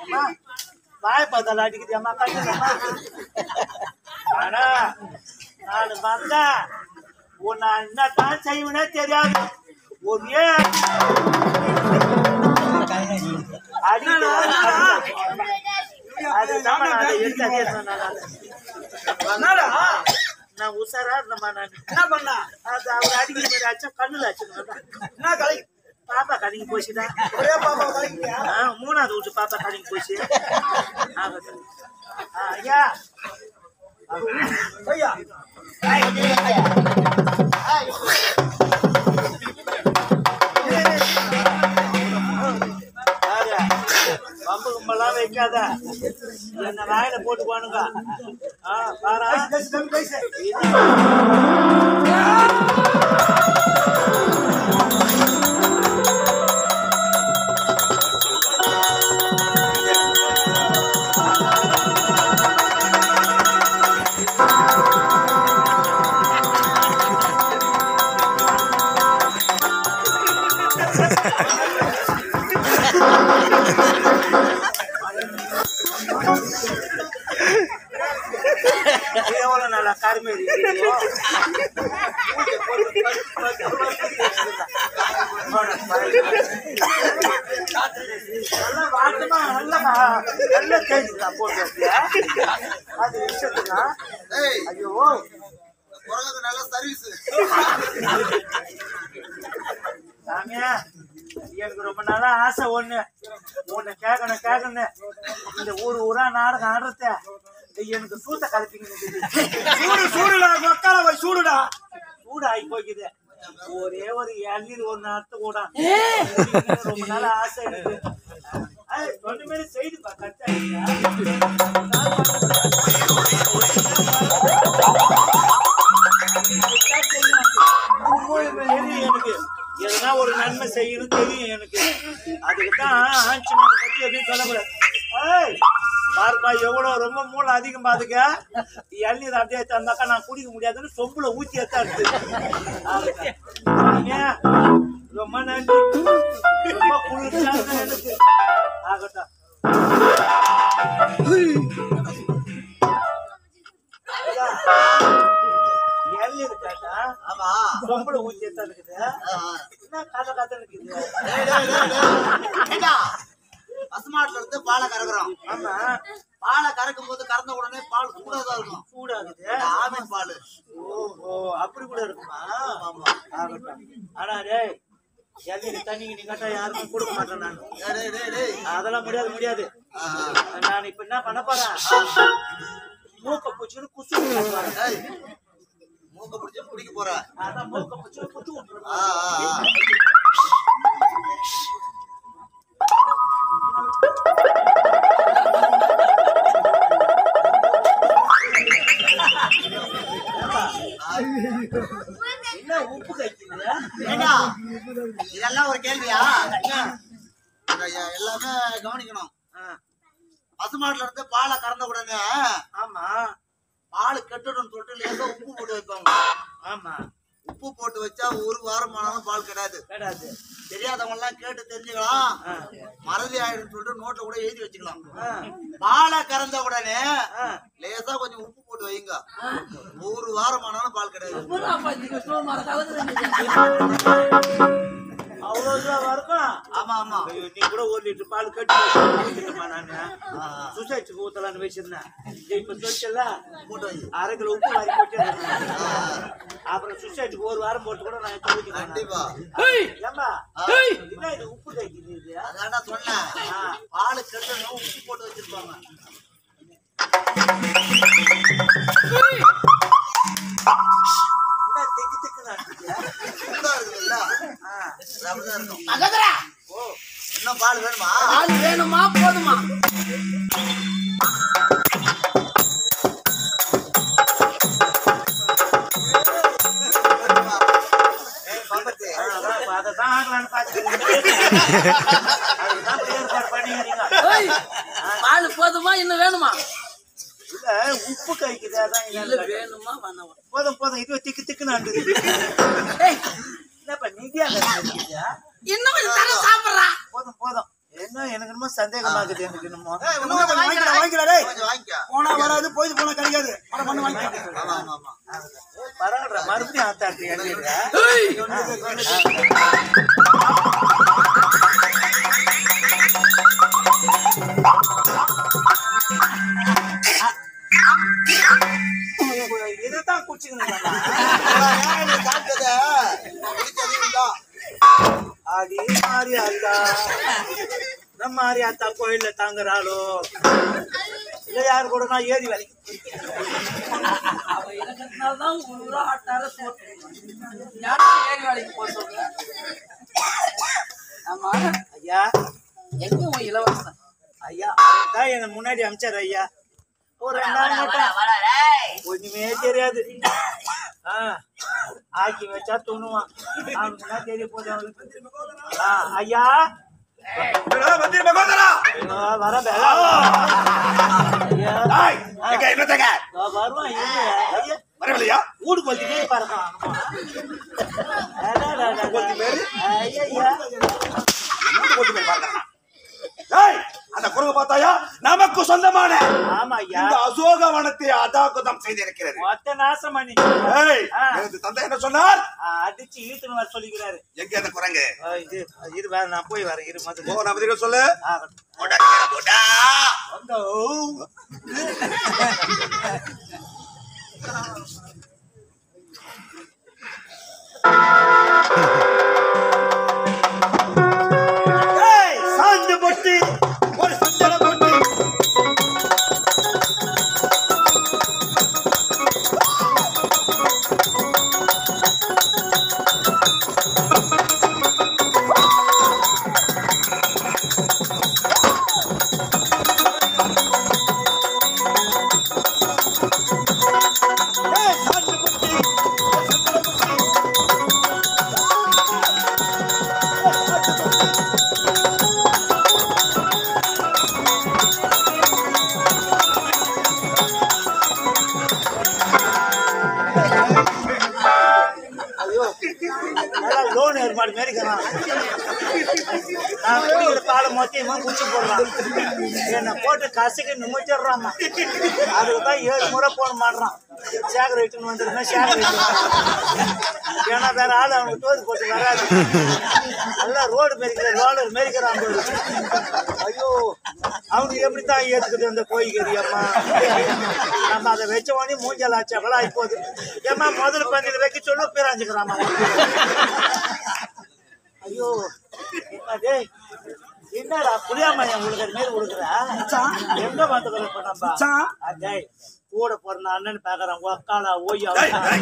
அம்மா வாய் பார்த்தால அடிக்குது அம்மா கட்டுலம்மா ஆனா நான் வந்தேன் உன்னை என்ன தான் செய்வனே தெரியாது ஒரே அடிக்குது அது தான் நான் அதை எடுத்து அதே சொன்னேன் என்னடா நான் உஷாரா இருந்தேம்மா நான் என்ன பண்ணா அது அவர் அடிக்கிற மாதிரி ஆச்சா கண்ணுல ஆச்சுங்க என்ன கலை பாப்பா கடைக்கு போச்சுடா ஒரே பாப்பா கலைக்கியா ஆ, மூணாவது வீட்டு பாப்பா கடைக்கு போச்சு ஆகட்டும். ஆ, ஐயா ஐயா யாரு? வம்பு கும்பலாம் வைக்காத என்ன வாயில போட்டுக்குவானுங்க ஆ, பாரா. பேசு தம்பி பேசு எவ்வளவு நல்லா கருமேறி இருக்குதோ. மூஞ்ச போட்டு பத்து, பத்து, பத்து. நல்லா வாட்டமா, நல்லா வா- நல்லா தேய்ச்சுக்கலாம் போட்டு வச்சியா? அது விஷயத்துக்கா? ஏய் ஐயோ உலகத்து நல்ல சர்வீஸ் சாமியா எனக்கு ரொம்ப நாளா ஆசை ஒண்ணு உன்னை கேட்கணும் கேட்கணும் இந்த ஊரு ஊரா நாடகம் ஆடுறத எனக்கு சூத்த கலப்பிங்க சூடு சூடுடா மக்கால போய் சூடுடா சூடு ஆகி போய்க்குது ஒரே ஒரு இளநீர் ஒரு நாட்டு கூட ரொம்ப நாள் ஆசை எனக்கு ஏய், சொன்ன மாதிரி செய்துப்பா கட்டா எனக்கு எதனா ஒரு நன்மை செய்யணும் தெரியும் எனக்கு அதுக்கு தான் ஆஞ்சநேயரை பத்தி எதுவும் சொல்லக்கூடாது ஏய், பாருப்பா எவ்வளவு ரொம்ப மூளை அதிகம் பாத்துக்க இளநீர் அப்படியே தந்தாக்கா நான் குடிக்க முடியாதுன்னு சொம்புல ஊத்தி எடுத்து ரொம்ப நன்றி ரொம்ப குளிர்ச்சியா இருக்கு எனக்கு ஆகட்டும் ஐயா, இளநீர் கேட்டா ஆமா சொம்புல ஊத்தி எடுத்து இருக்குது ஆ, ஆ. என்ன கதை கதை இருக்குது டேய், டேய், டேய், டேய். ஏண்டா, பசுமாட்டுல இருந்து பாலை கறக்குறோம் ஆமா பாலை கறக்கும் போது கறந்த உடனே பால் சூடாதான் இருக்கும் சூடாகுது இந்த ஆமை பால் ஓஹோ அப்படி கூட இருக்குமா ஆமா ஆகட்டும் ஆனா டேய் இளநீர் தண்ணி நீ கேட்டா யாருக்கும் கொடுக்க மாட்டேன் நான் டேய், டேய், டேய், டேய். அதெல்லாம் முடியாது முடியாது ஆ, ஆ. நான் இப்ப என்ன பண்ண போறேன் மூக்க பூச்சின்னு குசு விட்டுறேன் பாரு. டேய், மூக்க பிடிச்சு குடிக்க போற அதான் மூக்க பூச்சின்னு குத்து விட்டுறேன் ஆ, ஆ, ஆ. என்ன உப்பு கைக்குது ஏண்டா, இதெல்லாம் ஒரு கேள்வியா இத எ- எல்லாமே கவனிக்கணும் பசுமாட்டுல இருந்து பாலை கறந்த உடனே ஆமா பால் கெட்டுடும் சொல்லிட்டு லேசா உப்பு போட்டு வைப்பாங்க ஆமா உப்பு போட்டு வச்சா ஒரு வாரம் ஆனாலும் பால் கெடாது கிடையாது தெரியாதவங்க எல்லாம் கேட்டு தெரிஞ்சுக்கலாம் ஆ. மறதி ஆயிடும் சொல்லிட்டு நோட்ல கூட எழுதி வச்சுக்கலாம் ஆ, பாலை கறந்த உடனே ஆ. லேசா கொஞ்சம் உப்பு போட்டு வைங்க ஒரு வாரம் ஆனாலும் பால் கிடையாது அவ்வளவு இதுவா இருக்கும் ஆமா ஆமா ஐயோ, நீ கூட ஒரு லிட்டர் பால் கட்டி வச்சிருக்கமா நானு ஆ, சுசாய்ச்சுக்கு ஊத்தலான்னு வச்சிருந்தேன் இப்ப சொல்லிட்டல போட்டு வை அரை கிலோ உப்பு வாரி போட்டு ஆ, அப்புறம் சுசாய்ச்சுக்கு ஒரு வாரம் போட்டு கூட நான் இப்ப ஊத்திக்கிறேன் கண்டிப்பா ஏம்பா ஆ, என்ன இது உப்பு தைக்குது இது அதான்டா சொன்னேன் ஆ. பால் கெட்டணும் உப்பு போட்டு வச்சிருப்பாங்க என்ன திக்கு திக்கு நாட்டுக்கு சுத்தம் இருக்குல்ல ஆ அது அப்படிதான் இருக்கும் மகதரா ஓ இன்னும் பால் வேணுமா ஆள் வேணுமா போதுமா ஏய், பாப்பத்து, ஆ, அதான் இப்ப அதைத்தான் ஆகலான்னு பாத்துக்கிறீங்க அதுதான் இப்ப ஏற்பாடு பண்ணிக்கிறீங்க ஏய், பால் போதுமா இன்னும் வேணுமா இல்ல உப்பு கைக்குது அதான் இல்ல என்னன்னு கேட்டேன். வேணுமா வேணாமா போதும் போதும் இது திக்கு திக்கு நாட்டு ஏய், என்னப்பா நிதியா கட்டியா இன்னும் கொஞ்சம் தர சாப்பிடுறா போதும் போதும் என்ன எனக்கு என்னமோ சந்தேகமா இருக்குது எனக்கு என்னமோ ஏய், இன்னும் கொஞ்சம் கொஞ்சம் வாங்கிக்கடா, வாங்கிக்கடா, டேய். கொஞ்சம் வாங்கிக்க போனா வராது போய் போனா கிடைக்காது அட பண்ணு வாங்கிக்க ஆமா ஆமா ஆமா பரவாயில்ல மறுபடியும் ஆத்தாட்டி எழுதிடுங்க ஏய், இதுதான் குச்சிக்கணும் ஏன் நீ காட்டுறத குடிச்சது இதுதான். அடி மாரியாத்தா நம்ம மாரியாத்தா கோயில்ல தாங்குறாளோ இல்ல யாரு கூட நான் ஏறி வேலைக்கு அவ இருக்கிறதுனாலதான் ஒரு ரூபா ஆட்டார சோறு. யாரும் ஏறி வேலைக்கு போக சொல்ற? ஆமா ஐயா எங்க உன் இலவசம் ஐயா தான் என்ன முன்னாடி அமிச்சாரு ஐயா ஒரு ரெண்டாவது மட்டும் ஒண்ணுமே தெரியாது ஆ, ஆக்கி வச்சா துணுவான் அவனுக்கு என்ன தெரிய போகுது அவளுக்கு ஆ, ஐயா மந்திரி மகோதரா ஆ, வரேன் பே. ஐயா எங்க என்னத்தங்க இதோ வருவான் இரு. ஐயா வரவில்லையா ஊடு கொல்த்தி பேர் பறக்கான் ஐயா போட்டு போய் பார்க்கலாம் ஏய் அந்த குரங்கு பார்த்தாயா நமக்கு சொந்தமான ஆமா ஐயா இந்த அசோகவனத்தை அதாக்குதம் செய்திருக்கிறது மொத்த நாசம் பண்ணி ஏய் ஆ. எனது தந்தை என்ன சொன்னார் அடிச்சு இழுத்துன்னு வர சொல்லிக்கிறாரு எங்க அந்த குரங்கு ஆ, இது இது வேற நான் போய் வரேன் இரு ஓ மதுரை நான் பதில் சொல்லு ஆ, போடா, கீழே போடா. வந்தோ. ஏய், சாந்து பொட்டு ஒரு சந்தன பொட்டு ஏய், சாந்து பொட்டு ஒரு சந்தன பொட்டு ஐயோ நல்லா லோன் ஏற்பாடு மாரிக்கிறான் நான் குடிக்கிற பாலை மொத்தமா குடிச்சு போடுறான் என்னை போட்டு கசக்கி நிமிச்சிடுறாமா அதுக்கு தான் ஏழு முறை போன மாடுறான் சேகர் இட்டுன்னு வந்துருந்தா சேகர் ஏன்னா வேற ஆள் அவனுக்கு தோது போட்டு வராது நல்லா ரோடு மேரிக்கிற ரோலர் மேரிக்கிறான் பாரு. ஐயோ அவனுக்கு எப்படி தான் ஏத்துக்குது அந்த கோழிக்கறி அம்மா நம்ம அதை வச்ச உடனே மூஞ்சல் ஆச்சு அவளா இப்போது ஏம்மா முதல்ல பந்தியில் வைக்க சொல்ல பேராஞ்சுக்கிறாமா ஐயோ என்ன டேய் என்னடா புளியாமையா உங்களுக்கு அது மாரி கொடுக்குறா எங்க வந்துக்கிறோம் இப்ப நம்ம மச்சான். அடேய் கூட பிறந்த அண்ணன் பாக்குறான் ஒக்காலா ஓய்யா ஏய், ஏய்.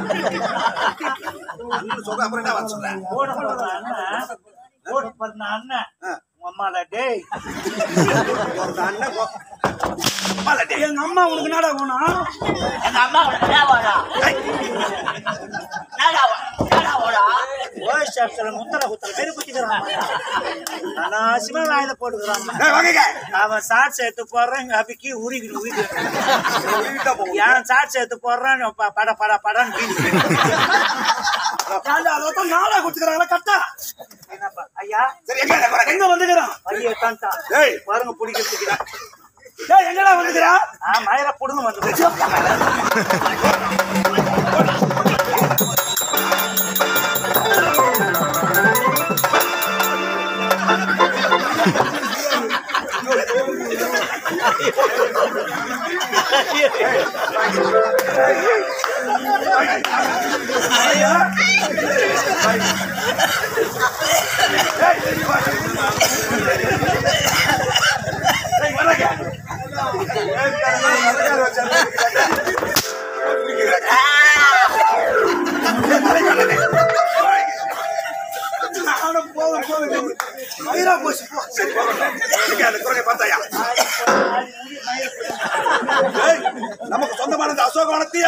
இன்னும் சொல்ற அப்புறம் என்ன வந்து சொல்றேன் கூட பிறந்த அண்ணன் கூட பிறந்த அண்ணன் உங்க அம்மாடா டேய் ஒரு அண்ணன் கோ- அம்மால டேய். எங்க அம்மா உனக்கு என்னடா வேணும் எங்க அம்மா தேவாடா ஓய் ஷாப்ஸ்ல முத்தர குத்தர பேரு குத்திக்கிறான் அனாவசியமா வாயில போட்டுக்கிறான் ஏய், வாங்கிக்க. அவன் சாட்சி எடுத்து போடுறான் இங்க அபிக்கி உருகிடு உருகிடு உருவிட்டா போகும். ஏன் சாட்சி எடுத்து போடுறான் ப- பட பட படன்னு கீழே ஏன்டா அதான் நாளா கொடுத்துக்கிறாங்களா கரெக்டா என்னப்பா ஐயா சரி, எங்க அந்த குரங்கு? எங்க வந்துக்கிறான் பைய தான்டா ஏய். பாருங்க பிடிக்கிறதுக்கு ஏய் எங்கடா வந்துக்கிறா ஆ மயில புடுங்க வந்து ஏய், குரங்கு. ஏய், குரங்கு, குரங்கு வச்சா குடிக்கிறாங்க. ஏய், தலைக்கானே. நானும் போதும் போதும் மயிரா போச்சு போ சரி, போகட்டும். எங்க அந்த குரங்கை பார்த்தாயா? ஏய், நமக்கு சொந்தமான இந்த அசோகவனத்தையா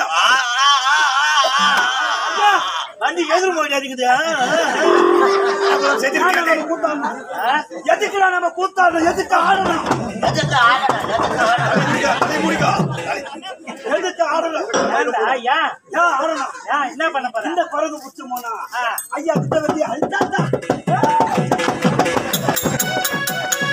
வண்டி எதிர் மொழி அடிக்குது செஞ்சிருக்கிறது எதுக்குடா நம்ம கூத்தாடணும் எதுக்கு ஆடணும் அதை முடிக்கோ எதுக்கு ஆடணும் ஏன்டா ஏன் ஏன் ஆடணும் ஏன் என்ன பண்ண போற இந்த குரங்கு புடிச்சு போனா ஆ. ஐயா கிட்ட வந்து அழுத்தாத்தா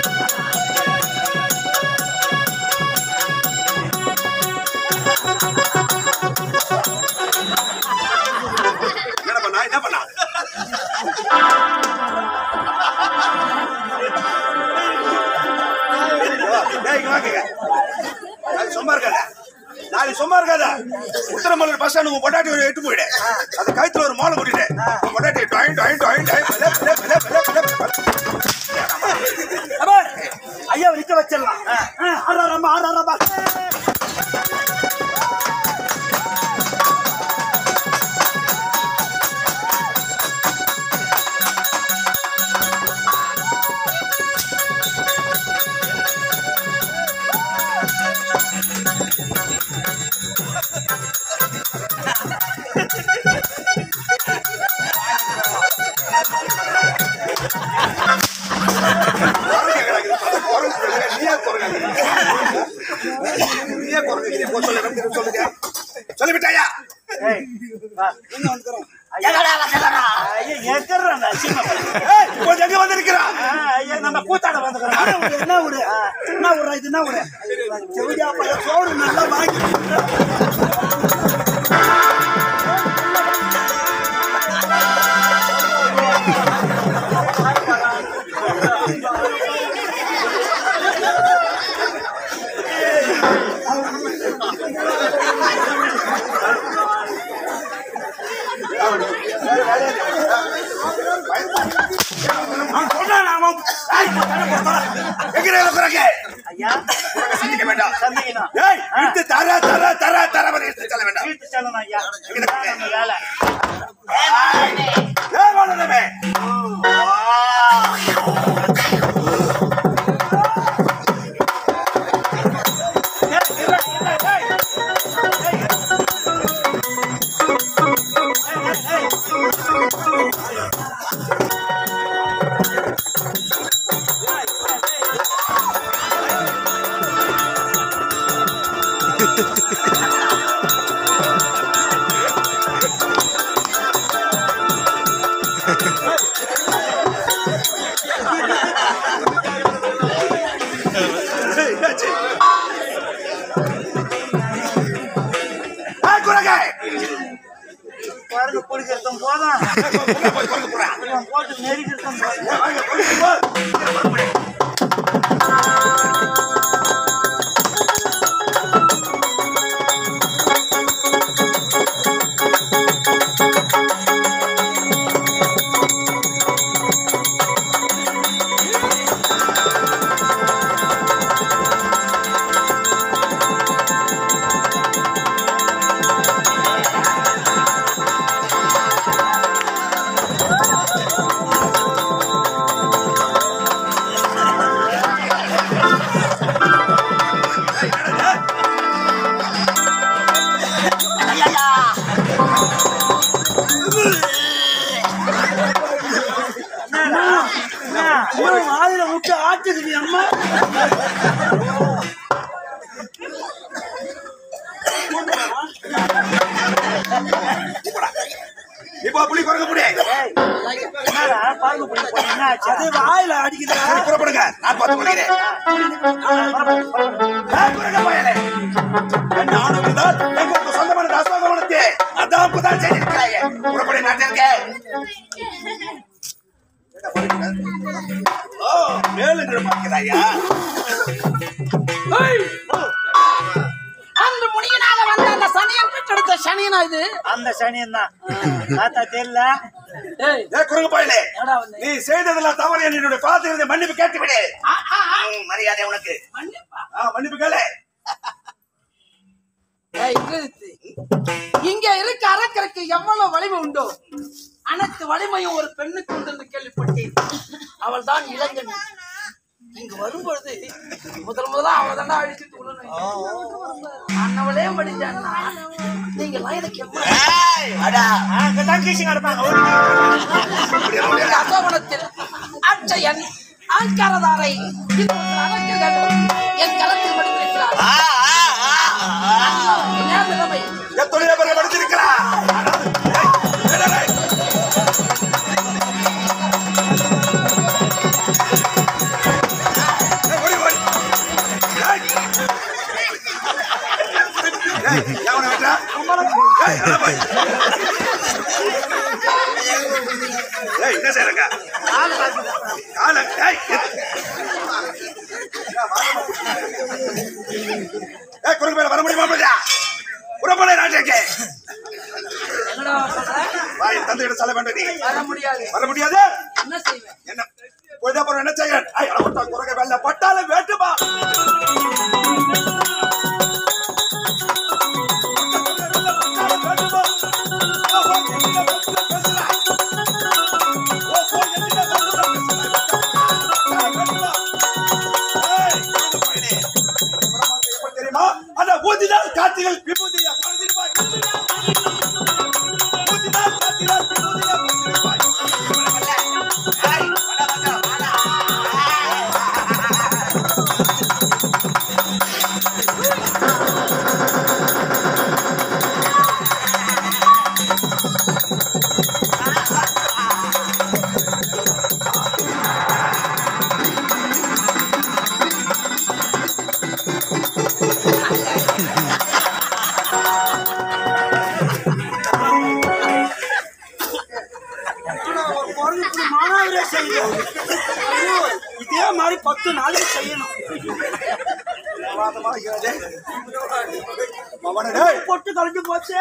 ஏய், இங்க வாங்க நாளைக்கு சும்மா இருக்காத நாளைக்கு சும்மா இருக்காத உத்தரமல்லூர் பஸ் ஸ்டாண்ட் உங்க பொண்டாட்டி ஒரு எட்டு போயிடு அது கழுத்துல ஒரு மாலை போட்டுட்டு உங்க பொண்டாட்டி டொயின் டொயின் டொயின் டொயின் பிளே பிளே பிளே பிளே பிளே பிளே அப்பா, ஐயா நிக்க வச்சிடலாம் ஆறாரம்பா ஆறாரம்பா குரங்கு கிடக்குது. அது குரங்கு கிடக்குது. நீயே குரங்கு. நீயே குரங்கு. போ சொல்லு, வந்து சொல்லுங்க. சொல்லிவிட்டாயா ஐயா எக்கறான் அசிங்கமா ஏய், கொஞ்சம் எங்க வந்திருக்கிறான் ஐயா நம்ம கூத்தாட வந்துக்கிறோம் என்ன ஊரு என்ன ஊரா இது என்ன ஊரு செவிடியா பையன் சோறு நல்லா வாங்கி அவன் சொன்னான் அவன். ஏய், எங்கே இருக்கிறாங்க? ஐயா உனக்கு சிந்திக்க வேண்டாம். சந்திக்கணும் ஏய், இழுத்து தர, தர, தர, தர வரை இழுத்து செல்ல வேண்டாம். வீட்டு செல்லணும் ஐயா இதுதான் நம்ம வேலை ஏய், வாழணுமே. ஏய், என்னாச்சு? ஏய், குரங்கு. குரங்கு பிடிக்கிறதும் போதும் போய், போய், குரங்கு போடா. இவன் போட்டு நெருக்கிறதும் போதும் ஏய், வாங்க, குரங்கு, போ. இங்க மறுபடி. இன்னும் வாயில விட்டு ஆட்டுக்குது அம்மா இப்போ புலி குரங்கு புடி என்னடா குரங்கு பிடிக்க போய் என்ன ஆச்சு அது வாயில அடிக்குதா சரி, புறப்படுங்க நான் பார்த்து கொள்கிறேன் ஏய், குரங்கு பயலே. என் ஆணவம் இருந்தால் எங்களுக்கு சொந்தமான அசோகவனத்தை அதான் புதான் செய்திருக்கிறாயே புறப்படி நாட்டிற்கு ஓ மேலும் பார்க்கிறாயா அன்று முனியனாக வந்த அந்த சனியன் பெற்றெடுத்த சனியனா இது அந்த சனியன் தான் பார்த்தா தெரியல ஏய் ஏ குரங்கு பயலே என்னடா வந்து நீ செய்ததெல்லாம் தவறு என்னுடைய பாத்திரத்தை மன்னிப்பு கேட்டு விடு ஆ, ஆ, ஆ, ம், மரியாதை உனக்கு மன்னிப்பா. ஆ, மன்னிப்பு கேளு ஏய், நிறுத்து. இங்க இருக்க அரக்கருக்கு எவ்வளவு வலிமை உண்டோ அனைத்து வலிமையும் ஒரு பெண்ணுக்கு உண்டு என்று கேள்விப்பட்டேன் அவள் தான் இளைஞன் இங்க வரும்பொழுது முதல் முதலா அவளை தாண்டா அழிச்சிட்டு விடணும் அண்ணவளே படிச்சான்னா நீங்க எல்லாம் எனக்கு எவ்வளவு அங்கதான் கீசி நடப்பாங்க இந்த அசோகனத்தில் அச்சயன் ஆங்காரதாரை இன்னொரு அரக்கர்கள் என் களத்தில் மடிந்திருக்கிறார் என்ன நிலைமை எத்தனையோ பேரை படிச்சிருக்கிறா என்ன செய்யறங்க கால ஏய், ஏய் குறுக்கு மேல வர முடியுமா பையா புறப்பட ராஜாக்கே என்னடா சொல்ற வாய் தந்தையிடம் சொல்ல வேண்டும் நீ வர முடியாது வர முடியாது என்ன செய்வேன் என்ன பொழுதே அப்புறம் என்ன செய்ய ஐ அவட்டா குறுக்க வெள்ள பட்டால வேட்டுமா தெரியுமா அந்த ஊதினால் காட்சிகள் விபூதியா பறந்திருப்பாய் ஊதினால் காட்சிகள் விபூதியா பறந்திருப்பாய் ஒரு குரங்கு இப்படி மானாவரியா செய்யுது ஐயோ, இதே மாதிரி பத்து நாளைக்கு செய்யணும் மவனே, டேய், பொட்டு கலைஞ்சு போச்சு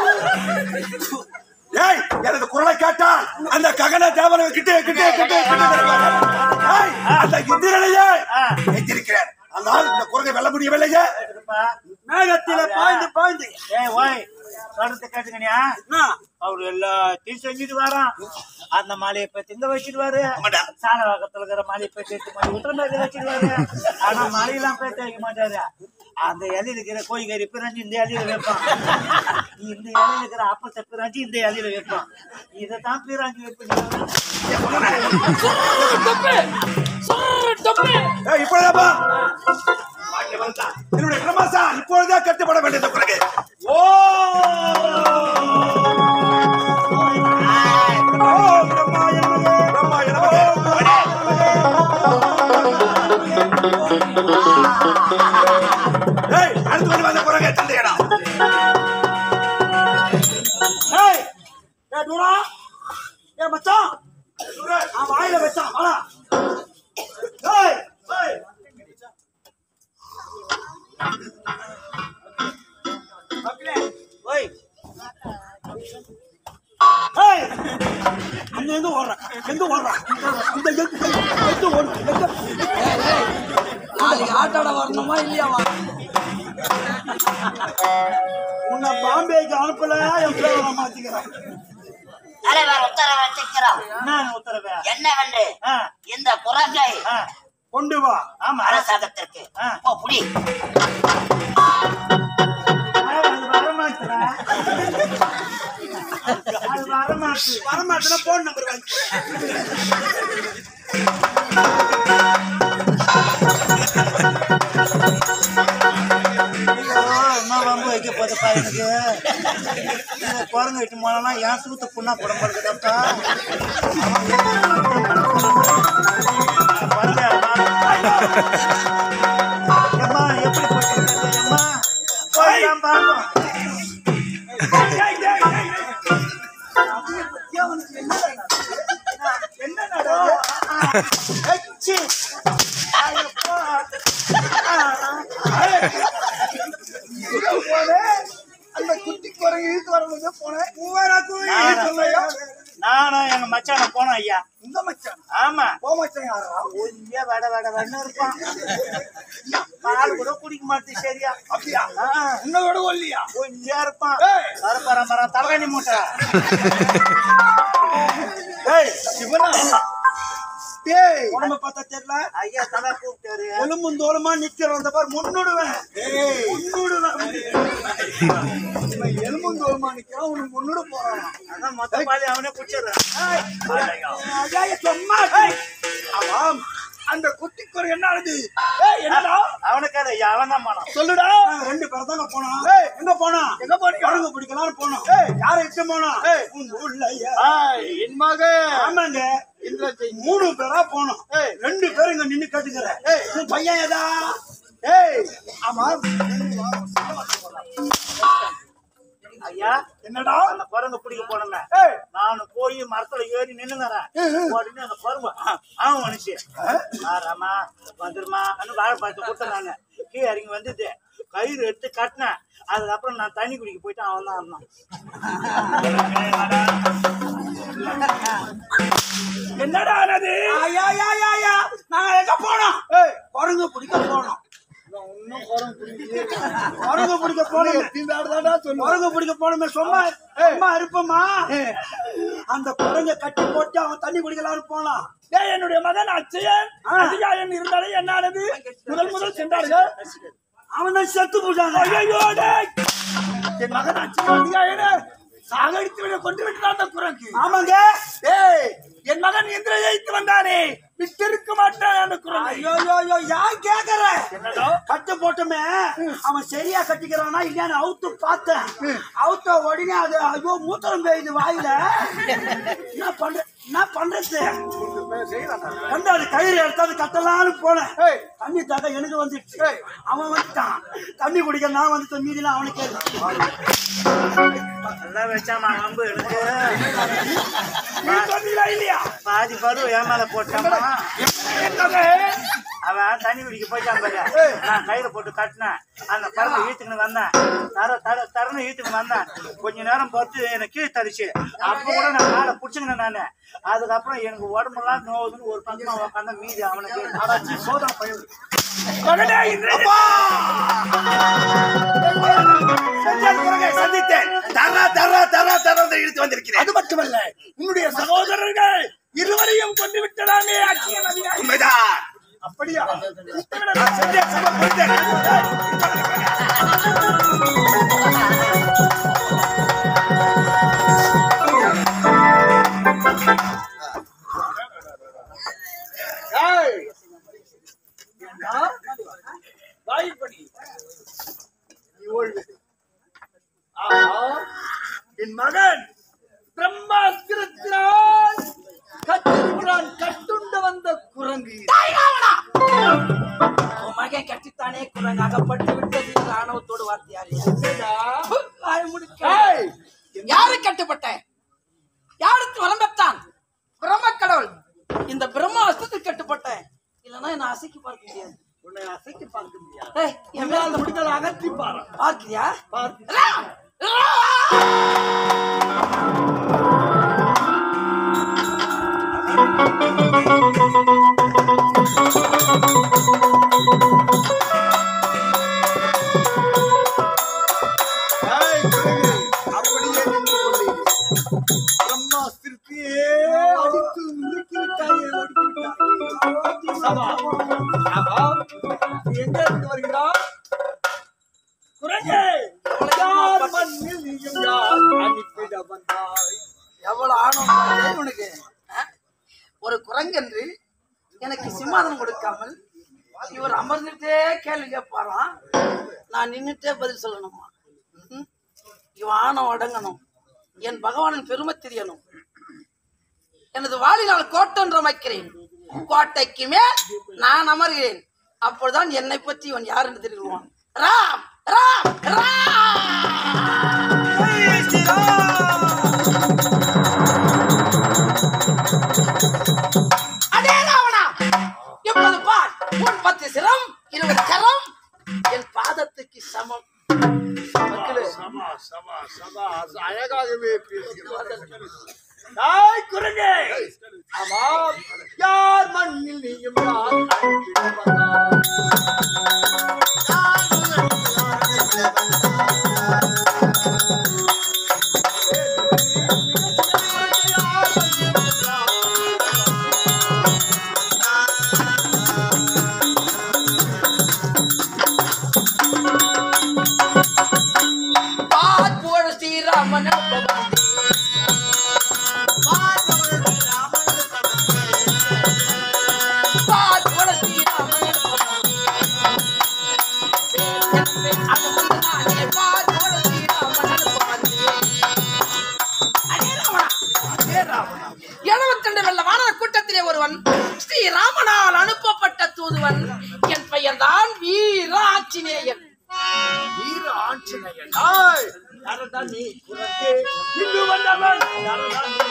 டேய், எனது குரலை கேட்டால் அந்த ககன தேவனை கிட்டே கிட்டே கிட்டே கிட்டே வருவார். டேய், அந்த இந்திரனையே எச்சரிக்கிறேன் ஆனால் இந்த குரங்கை வெல்ல முடியவில்லையே இருக்குப்பா. மேகத்தில பாய்ந்து பாய்ந்து ஏய் ஓய் சொல்றத கேட்டுக்கணியா என்ன? அவரு எல்லாத்தையும் செஞ்சுட்டு வரான் அந்த மாலையை போய் திங்க வச்சிடுவாரு ஆமாடா. சாணவாக்கத்துல இருக்கிற மாலையை போய் தேய்ச்சி மாதிரி உத்தரமேல வச்சிடுவாரு ஆனா மாலையெல்லாம் போய் தேய்க்க மாட்டாரு அந்த இலையில இருக்கிற கோழிக்கறி பிறஞ்சு இந்த இலையில வைப்பான் இந்த இலையில இருக்கிற அப்பத்தை பிறஞ்சு இந்த இலையில வைப்பான் இதைத்தான் பிறஞ்சு வைப்பீங்க ஏய், இப்பொழுதாப்பா வாங்க வந்தா. என்னுடைய பிரமாசா இப்பொழுதே கட்டுப்பட வேண்டியது குரங்கு ஓ ஓ, பிரம்மா எனமகே, பிரம்மா எனமகே, ஏய், அடுத்து வந்து வந்த குரங்கு தந்தையடா ஏய், ஏய், டூரா. ஏய், மச்சான். நான் வாயில வச்சான் வாடா. ஏய், ஏய். ஓய் ஏய், அங்க எங்க ஓடுறான் எங்க ஓடுறான் இந்த எங்க எங்க ஓடுறான் எங்க நாளைக்கு ஆட்டோட வரணுமா இல்லையாவா உன்னை பாம்பேக்கு அனுப்பல என் பேரை நான் மாத்திக்கிறேன் தலைவர் உத்தரவிட்டிருக்கிறோம் என்ன உத்தரவு என்னவென்று ஆ, இந்த குரங்கை ஆ, கொண்டு வா ஆமா அரசாங்கத்திற்கு ஆ. போ புடி அது வரமாட்டுடா. அது வரமாட்டு வரமாட்டேன்னா போன் நம்பர் வாங்கி ஐயோ, என்ன வம்பு வைக்க போதப்பா எனக்கு இந்த குரங்கு விட்டு போனா என் சூத்த புண்ணா போட மாட்டேதப்பா அம்மா எப்படி போட்டு அம்மா போய்தான் பார்ப்போம் என்ன நடக்குது ஐயப்பா. அந்த குட்டி குரங்கு இழுத்து வரவங்க போனேன் மூவாயிரம் இழுத்து வரலையா? நானும் எங்க மச்சான போனோம் ஐயா இந்த மச்சான் ஆமா போ மச்சான் யாரா ஒல்லியா வட வட வடன்னு இருப்பான் பால் கூட குடிக்க மாட்டேன் சரியா அப்படியா ஆ, உன்னோட ஒல்லியா ஒல்லியா இருப்பான் ஏய். வர பர மர தலைகணி மூட்டை ஏய் சிவனா டேய் உடம்ப பார்த்தா தெரியல ஐயா தலை கூப்பிட்டாரு எலும்பும் தோலுமா நிக்கிறோம் அந்த பாரு முன்னுடுவேன் முன்னுடுவேன் இவன் எலும்பும் தோலுமா நிக்கிறான் உனக்கு முன்னுட போறான் அதான் மொத்த பாலி அவனே குடிச்சிடுறான் ஐயா, சும்மா ஏய். ஆமாம் அந்த குட்டி குறை என்ன ஆகுது ஏய் என்னடா அவனுக்கு அது ஐயா அவன் தான் போனான் சொல்லுடா ரெண்டு பேர் தாங்க போனோம் ஏய் எங்க போனா எங்க போனீங்க குரங்கு பிடிக்கலாம்னு போனோம் ஏய் யாரை இட்டு போனோம் ஏய் உன் ஊர்ல என் மக ஆமாங்க மூணு பேரா போனோம் ஏய் ரெண்டு பேரும் இங்க நின்னு கேட்டுக்கிற ஏய் உன் பையன் ஏதா ஏய் ஆமா ஐயா என்னடா அந்த குரங்கு பிடிக்க போனோம்ல ஏய் நான் அவனு போய் மரத்துல ஏறி நின்னுங்கிறான் உடனே அந்த பருவ அவன் மனுஷி ராமா வந்துருமா வாழைப்பழத்தை கொடுத்தேன் நானு கீழே இறங்கி வந்துட்டு கயிறு எடுத்து கட்டினேன் அதுக்கப்புறம் நான் தண்ணி குடிக்க போயிட்டு அவன் தான் இருந்தான் என்னடா ஆனது ஐயா ஐயா ஐயா ஐயா நாங்க எங்க போனோம் ஏய், குரங்கு பிடிக்க போனோம் குரங்கு பிடிக்க போனோமே குரங்கு பிடிக்க போனோமே சும்மா சும்மா இருப்போமா அந்த குரங்க கட்டி போட்டு அவன் தண்ணி குடிக்கலாம்னு போனான் டேய், என்னுடைய மகன் அச்சயன் அதிகாயன் இருந்தாலே என்ன ஆனது முதல் முதல் சென்றார்கள் அவன் தான் செத்து போட்டான் ஐயோ டேய் என் மகன் அச்சயன் அதிகாயனே சாகடித்து விட கொண்டு விட்டான் அந்த குரங்கு ஆமாங்க டேய் என் மகன் இந்திர ஜெயித்து வந்தானே விட்டிருக்க மாட்டான் அந்த குரங்கு ஐயோ ஐயோ ஐயோ யார் கேக்குற என்னடா கட்டு போட்டுமே அவன் சரியா கட்டிக்கிறானா இல்லையான்னு அவுத்து பார்த்தேன் அவுத்த உடனே அது ஐயோ மூத்திரம் பெய்யுது வாயில என்ன பண்ற என்ன பண்றது கண்டு அது கயிறு எடுத்தாது கட்டலாம்னு போனேன் தண்ணி தாக்க எனக்கு வந்துடுச்சு அவன் வந்துட்டான் தண்ணி குடிக்க நான் வந்துட்டு மீதிலாம் அவனுக்கு எல்லாம் வச்சாமா வம்பு எனக்கு நீ சொன்னீங்களா இல்லையா பாதி பருவ என் மேல போட்டாமா என்னது? அவன் தண்ணி குடிக்க போயிட்டான் பாரு நான் கையில போட்டு கட்டினேன் அந்த பருவ ஈத்துக்குன்னு வந்தேன் தர தர தரன்னு ஈத்துக்கு வந்தேன் கொஞ்ச நேரம் பொறுத்து எனக்கு கீழ் தடிச்சு அப்ப கூட நான் காலை புடிச்சுக்கினேன் நானு அதுக்கப்புறம் எனக்கு உடம்பெல்லாம் நோவுதுன்னு ஒரு பக்கமா உட்காந்து மீதி அவனுக்கு சோதனை பயிர் மகனே இந்திர செஞ்சால் குரங்கை சந்தித்தேன் தரா தரா தரா தரா இழுத்து வந்திருக்கிறேன் அது மட்டுமல்ல உன்னுடைய சகோதரர்கள் இருவரையும் கொண்டு விட்டதாமே அக்கியன் அதிகாரி உண்மைதான் அப்படியா நான் செஞ்சேன் சும்மா போயிட்டேன். வாய்ப்படி ஆஹா, என் மகன் பிரம்மாஸ்திரத்தினால் கட்டிருக்கிறான் கட்டுண்டு வந்த குரங்கு உன் மகன் கட்டித்தானே குரங்கு அகப்பட்டு விட்டது என்ற ஆணவத்தோடு வார்த்தையாரு ஏய், யாரு கட்டுப்பட்ட யாருக்கு வரம் பெற்றான் பிரம்ம கடவுள் இந்த பிரம்மாஸ்திரத்துக்கு கட்டுப்பட்டேன் இல்லைன்னா என்ன அசைக்கு பார்க்க முடியாது உன்னை அசைத்து பார்க்க முடியாது ஏய், என் மேல அந்த முடிந்தால் அகற்றி பாரு பார்க்கிறியா பார்த்து ராம்! ராம்! ஏய், குரங்கு, அப்படியே நின்று கொண்டு பிரம்மாஸ்திரத்தையே அடித்து நுணுக்கி விட்டாயே, ஒடுக்கி விட்டாயே. சபா. ஆஹா, நீ எங்க இருந்து வருகிறாய் குரங்கே யார் மண்ணில் நீயும் யார் அனுப்பிட வந்தாய் எவ்வளவு ஆணவம் பாரு உனக்கு ஆ? ஒரு குரங்கன்று எனக்கு சிம்மாதனம் கொடுக்காமல் இவர் அமர்ந்துட்டே கேள்வி கேட்பாராம் நான் நின்னுட்டே பதில் சொல்லணுமா ம்ஹும். இவன் ஆணவம் அடங்கணும் என் பகவானின் பெருமை தெரியணும் எனது வாளினால் கோட்டொன்று அமைக்கிறேன் கோட்டைக்கு மேல் நான் அமர்கிறேன் அப்பொழுதுதான் என்னை பற்றி இவன் யார் என்று தெரிவிப்பான் ராம் ராம் ராம் அடே ராவணா இப்பொழுது பார் உன் பத்து சிரம் இருபது கரம் என் பாதத்துக்கு சமம் மக்களே, அழகாகவே பேசுகிறார் தாய் குரங்கே ஆமாம் யார் மண்ணில் நீயும் யார் அனுப்பிட வந்தாய் பார் புகழ் ஸ்ரீராமன் பவந்தே. பார் புகழ் ஸ்ரீராமன் பவந்தே. பேர் பேர் அனுமதி நானே பார் புகழ் ஸ்ரீராமன் பவந்தே. அடே ராவணா. எழுபத்தி ரெண்டு வெள்ள வானர கூட்டத்திலே ஒருவன் ஸ்ரீ ராமனால் அனுப்பப்பட்ட தூதுவன் என் பெயர்தான் வீர ஆஞ்சநேயன் வீர ஆஞ்சநேயன் ஏய், யாரடா நீ குரங்கு இங்கு வந்தவன் யாரடா நீ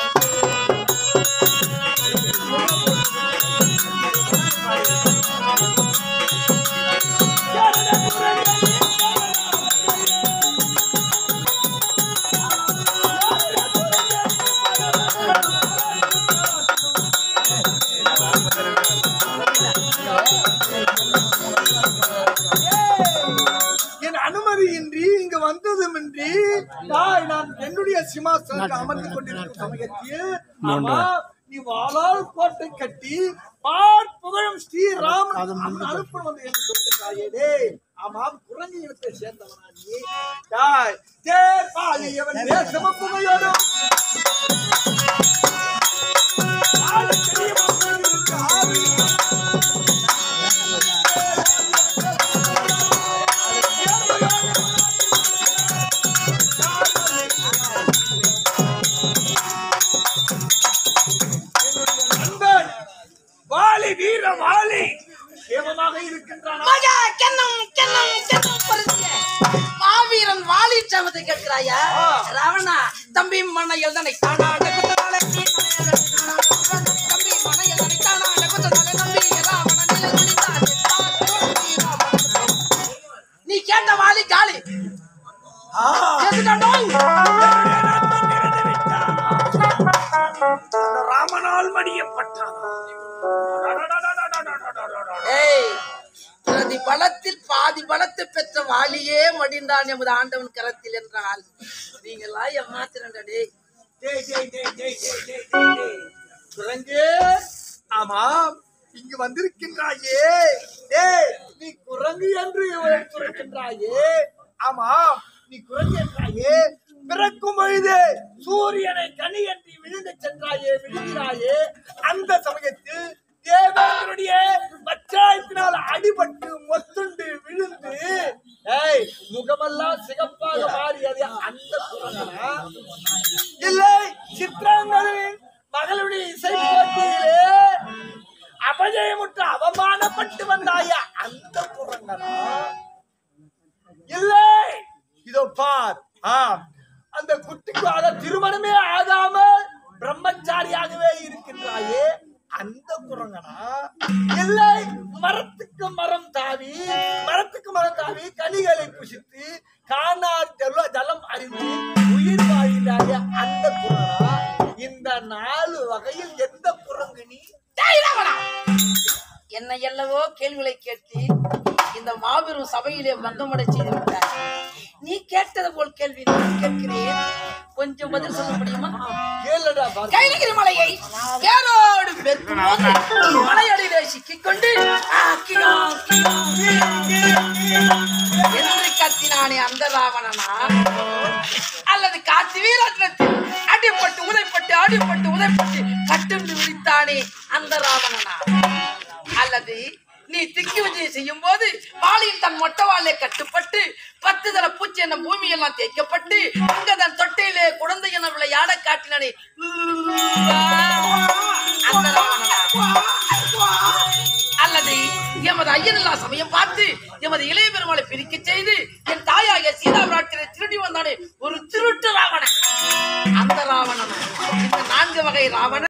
என் அனுமதியின்றி இங்கு வந்ததுமின்றி தாய் நான் என்னுடைய சிம்மாசனத்தில் அமர்ந்து கொண்டிருக்கும் சமயத்தில் ஆமா நீ வாளால் கோட்டை கட்டி பார் புகழும் ஸ்ரீராம் அனுப்பணும் வந்து என்று சொல்லிட்டாயே ஆமாம் குரங்கு இனத்தை சேர்ந்தவனா நீ தாய் தேர் பாலியவன் தேசம புகையோடும் ஆளுக்கடிய மக்களுக்கு ஆவி நண்பன் வாலி வீர வாலி சேமமாக இருக்கின்றான் மகா கென்னம் கென்னம் கென்னம் பரிசிய மாவீரன் வாலி சமத்தை கேட்கிறாயா ராவணா தம்பி மனையில் தன்னை தானாண்ட குத்தனாலே நீ தம்பி மனையில் தன்னை தானாண்ட குத்தனாலே நம்பி ராவணன் நிலை குடித்தார் நீ கேட்ட வாலி காலி கேட்டுட்டாண்டோ? ராமனால் மடியப்பட்டான் ஏய் பிரதி பலத்தில் பாதி பலத்தை பெற்ற வாலியே மடிந்தான் எமது ஆண்டவன் கரத்தில் என்றால் நீங்களா ஏமாத்திரண்டா டேய் டேய், டேய், டேய், டேய், டேய், டேய், டேய், டேய். குரங்கு ஆமாம் இங்கு வந்திருக்கின்றாயே டேய் நீ குரங்கு என்று எடுத்துரைக்கின்றாயே ஆமாம் நீ குரங்கு என்றாயே பிறக்கும் பொழுது சூரியனை கனி என்று விழுந்து சென்றாயே விழுகிறாயே அந்த சமயத்தில் தேவேந்திரனுடைய பச்சாயத்தினால் அடிபட்டு மொத்துண்டு விழுந்து ஏய் முகமெல்லாம் சிகப்பாக மாறியது அந்த குரங்கனா இல்லை சித்ராங்கனின் மகளுடைய இசை போட்டியிலே அபஜயமுற்று அவமானப்பட்டு வந்தாய அந்த குரங்கனா இல்லை இதோ பார் ஆம் அந்த குட்டிக்கு அத திருமணமே ஆகாமல் பிரம்மச்சாரியாகவே இருக்கின்றாயே அந்த குரங்கனா இல்லை மரத்துக்கு மரம் தாவி மரத்துக்கு மரம் தாவி கனிகளை புசித்து காணார் ஜல ஜலம் அறிந்து உயிர் வாழ்ந்தாய அந்த குரங்கனா இந்த நாலு வகையில் எந்த குரங்கு நீ டேய் ராவணா! என்னை எல்லவோ கேள்விகளை கேட்டு இந்த மாபெரும் சபையிலே பங்கமடை செய்து விட்டார் நீ கேட்டது போல் கேள்வி நான் கேட்கிறேன் கொஞ்சம் பதில் சொல்ல முடியுமா கேளுடா பார் கைலகிரி மலையை வேரோடு பெருக்கும் போது மலையடியிலே சிக்கிக் கொண்டு ஆ, கியா, கியா, என்று கத்தினானே அந்த ராவணனா அல்லது காத்து வீரத்தில் அடிப்பட்டு உதைப்பட்டு அடிப்பட்டு உதைப்பட்டு கட்டுண்டு விழித்தானே அந்த ராவணனா அல்லது நீ திக்கி விஜயம் செய்யும் போது வாளியில் தன் மொட்டை வாழை கட்டுப்பட்டு பத்து தர பூச்சி என பூமியெல்லாம் தேய்க்கப்பட்டு அங்க தன் தொட்டையிலே குழந்தை என விளையாட காட்டினானே அந்த ராவணனா அல்லது எமது ஐயனில்லா சமயம் பார்த்து எமது இளைய பெருமாளை பிரிக்க செய்து என் தாயாகிய சீதா பிராட்டினை திருடி வந்தானே ஒரு திருட்டு ராவணன் அந்த ராவணன் இந்த நான்கு வகை ராவணன்